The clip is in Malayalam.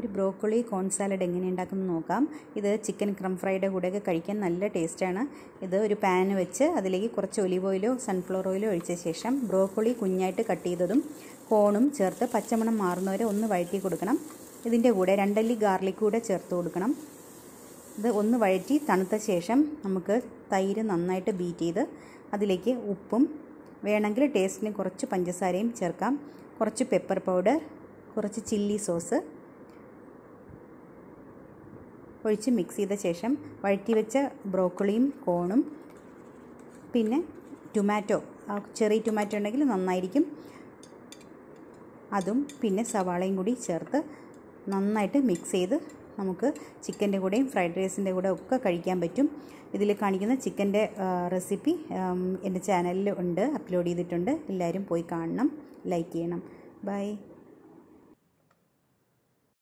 ഒരു ബ്രോക്കോളി കോൺ സാലഡ് എങ്ങനെ ഉണ്ടാക്കുന്നത് നോക്കാം ഇത് ചിക്കൻ ക്രം ഫ്രൈയുടെ കൂടെയൊക്കെ കഴിക്കാൻ നല്ല ടേസ്റ്റാണ് ഇത് ഒരു പാൻ വെച്ച് അതിലേക്ക് കുറച്ച് ഒലിവ് ഓയിലോ സൺഫ്ലവർ ഓയിലോ ഒഴിച്ച ശേഷം ബ്രോക്കോളി കുഞ്ഞായിട്ട് കട്ട് ചെയ്തതും കോണും ചേർത്ത് പച്ചമണം മാറുന്നവരെ ഒന്ന് വഴറ്റി കൊടുക്കണം ഇതിൻ്റെ കൂടെ രണ്ടല്ലി ഗാർലിക് കൂടെ ചേർത്ത് കൊടുക്കണം ഇത് ഒന്ന് വഴറ്റി തണുത്ത ശേഷം നമുക്ക് തൈര് നന്നായിട്ട് ബീറ്റ് ചെയ്ത് അതിലേക്ക് ഉപ്പും വേണമെങ്കിൽ ടേസ്റ്റിന് കുറച്ച് പഞ്ചസാരയും ചേർക്കാം കുറച്ച് പെപ്പർ പൗഡർ കുറച്ച് ചില്ലി സോസ് ഒഴിച്ച് മിക്സ് ചെയ്ത ശേഷം വഴറ്റി വെച്ച ബ്രോക്കോളിയും കോണും പിന്നെ ടൊമാറ്റോ ചെറിയ ടൊമാറ്റോ ഉണ്ടെങ്കിൽ നന്നായിരിക്കും അതും പിന്നെ സവാളയും കൂടി ചേർത്ത് നന്നായിട്ട് മിക്സ് ചെയ്ത് നമുക്ക് ചിക്കൻ്റെ കൂടെയും ഫ്രൈഡ് റൈസിൻ്റെ കൂടെ ഒക്കെ കഴിക്കാൻ പറ്റും ഇതിൽ കാണിക്കുന്ന ചിക്കൻ്റെ റെസിപ്പി എൻ്റെ ചാനലിൽ ഉണ്ട് അപ്ലോഡ് ചെയ്തിട്ടുണ്ട് എല്ലാവരും പോയി കാണണം ലൈക്ക് ചെയ്യണം ബൈ